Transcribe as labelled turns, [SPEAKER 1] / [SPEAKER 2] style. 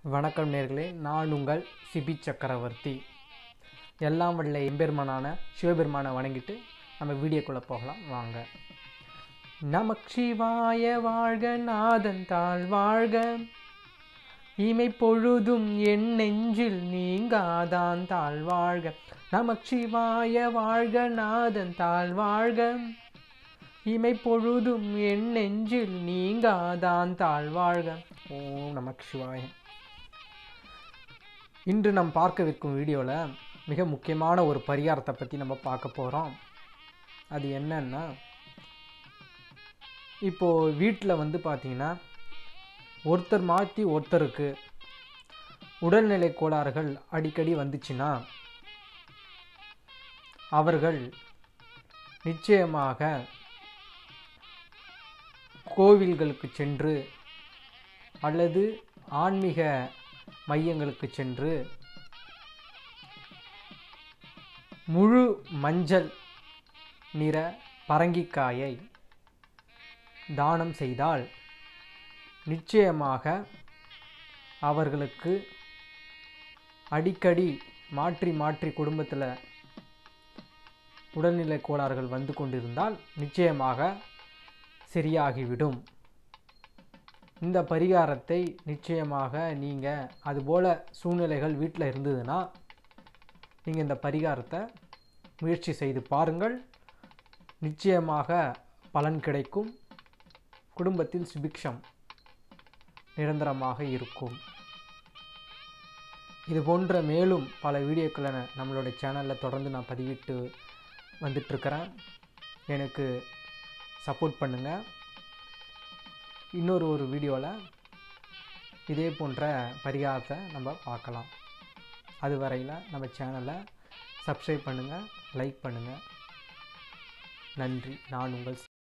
[SPEAKER 1] வணக்கம் நேர்களே நான் உங்கள் சிபி சக்கரவர்த்தி எல்லாம் வல்ல எம்பெருமானான சிவபெருமானை வணங்கிட்டு நம்ம வீடியோக்குள்ளே போகலாம் வாங்க நமக் சிவாய வாழ்க நாதன் தாழ் வாழ்க இமை பொழுதும் என் நெஞ்சில் நீங்காதான் தாழ் வாழ்க நமக் சிவாய வாழ்க நாதன் தாழ் வாழ்க இமை பொழுதும் என் நெஞ்சில் நீங்காதான் தாழ் வாழ்க ஓம் நமக் சிவாய இன்று நாம் பார்க்கவிருக்கும் வீடியோவில் மிக முக்கியமான ஒரு பரிகாரத்தை பற்றி நம்ம பார்க்க போகிறோம் அது என்னன்னா இப்போது வீட்டில் வந்து பார்த்தீங்கன்னா ஒருத்தர் மாற்றி ஒருத்தருக்கு உடல்நிலை கோளாறுகள் அடிக்கடி வந்துச்சுன்னா அவர்கள் நிச்சயமாக கோவில்களுக்கு சென்று அல்லது ஆன்மீக மையங்களுக்கு சென்று முழு மஞ்சள் நிற பரங்கிக்காயை தானம் செய்தால் நிச்சயமாக அவர்களுக்கு அடிக்கடி மாற்றி மாற்றி குடும்பத்தில் உடல்நிலை கோளாறுகள் வந்து கொண்டிருந்தால் நிச்சயமாக சரியாகிவிடும் இந்த பரிகாரத்தை நிச்சயமாக நீங்கள் அதுபோல் சூழ்நிலைகள் வீட்டில் இருந்ததுன்னா நீங்கள் இந்த பரிகாரத்தை முயற்சி செய்து பாருங்கள் நிச்சயமாக பலன் கிடைக்கும் குடும்பத்தில் சுபிக்ஷம் நிரந்தரமாக இருக்கும் இது போன்ற மேலும் பல வீடியோக்களை நம்மளோட சேனலில் தொடர்ந்து நான் பதிவிட்டு வந்துட்டுருக்கிறேன் எனக்கு சப்போர்ட் பண்ணுங்கள் இன்னொரு ஒரு வீடியோவில் இதே போன்ற பரிகாரத்தை நம்ம பார்க்கலாம் அது வரையில் நம்ம சேனலை சப்ஸ்கிரைப் பண்ணுங்கள் லைக் பண்ணுங்கள் நன்றி நான் உங்கள்